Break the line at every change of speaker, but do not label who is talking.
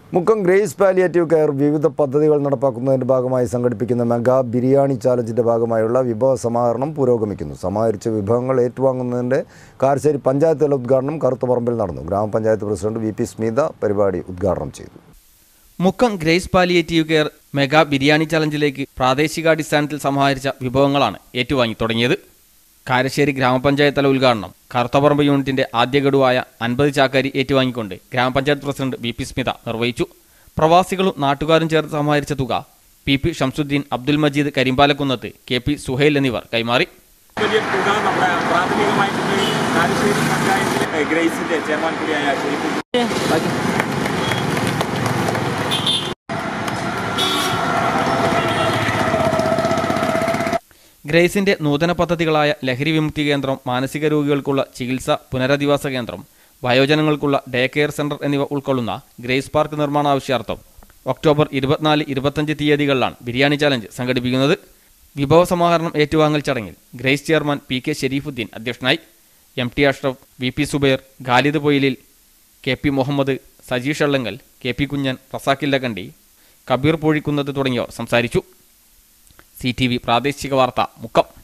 Mukkam Grace palliative care വിവിധ പദ്ധതികൾ നടപ്പാക്കുന്നതിന്റെ ഭാഗമായി സംഘടിപ്പിക്കുന്ന മെഗാ ബിരിയാണി ചാലഞ്ചിന്റെ ഭാഗമായുള്ള വിഭവ സമാഹരണം പുരോഗമിക്കുന്നു സമാഹരിച്ച വിഭവങ്ങൾ ഏറ്റുവാങ്ങുന്നതിന്റെ കാരശ്ശേരി പഞ്ചായത്ത് തല ഉദ്ഘാടനം കറുത്തപറമ്പിൽ നടന്നു ഗ്രാമപഞ്ചായത്ത് പ്രസിഡന്റ് വി പി സ്മിത പരിപാടി ഉദ്ഘാടനം ചെയ്തു
Mukkam Grace palliative care mega biryani ചലഞ്ചിലേക്ക് പ്രാദേശികാടിസ്ഥാനത്തിൽ സമാഹരിച്ച വിഭവങ്ങളാണ് ഏറ്റുവാങ്ങി തുടങ്ങിയത് കാരശ്ശേരി ഗ്രാമപഞ്ചായത്ത് തല ഉദ്ഘാടനം കറുത്തപറമ്പ് യൂണിറ്റിന്റെ ആദ്യ ഗഡുവായ അൻപത് ചാക്കാരി ഏറ്റുവാങ്ങിക്കൊണ്ട് ഗ്രാമപഞ്ചായത്ത് പ്രസിഡന്റ് വി പി സ്മിത നിർവഹിച്ചു പ്രവാസികളും നാട്ടുകാരും ചേർത്ത് സമാഹരിച്ച തുക P P Shamsuddin Abdul Majeed Karimpalakkunnath K P Suhail എന്നിവർ കൈമാറി
വലിയ തുക നമ്മുടെ പ്രാഥമികമായിട്ട് കാരശ്ശേരി പഞ്ചായത്തിലെ ഗ്രേസിന്റെ ചെയർമാൻ കൂടിയായ ഷെരീഫ്
ഗ്രേസിന്റെ നൂതന പദ്ധതികളായ ലഹരി വിമുക്തി കേന്ദ്രം മാനസിക രോഗികൾക്കുള്ള ചികിത്സ പുനരധിവാസ കേന്ദ്രം വയോജനങ്ങൾക്കുള്ള ഡേ കെയർ സെന്റർ എന്നിവ ഉൾക്കൊള്ളുന്ന ഗ്രേസ് പാർക്ക് നിർമ്മാണ ആവശ്യാർത്ഥം ഒക്ടോബർ ഇരുപത്തിനാല് ഇരുപത്തഞ്ച് തീയതികളിലാണ് ബിരിയാണി ചാലഞ്ച് സംഘടിപ്പിക്കുന്നത് വിഭവ സമാഹരണം ഏറ്റുവാങ്ങൽ ചടങ്ങിൽ Grace chairman P K Sherifuddin അധ്യക്ഷനായി M T Ashraf V P Subair Khalid Poyilil K P Muhammad Sajeesh Allankal K P Kunjan Razakillakandi Kabeer Poozhikkunnath തുടങ്ങിയവർ സംസാരിച്ചു സി ടി വി പ്രാദേശിക വാർത്ത മുക്കം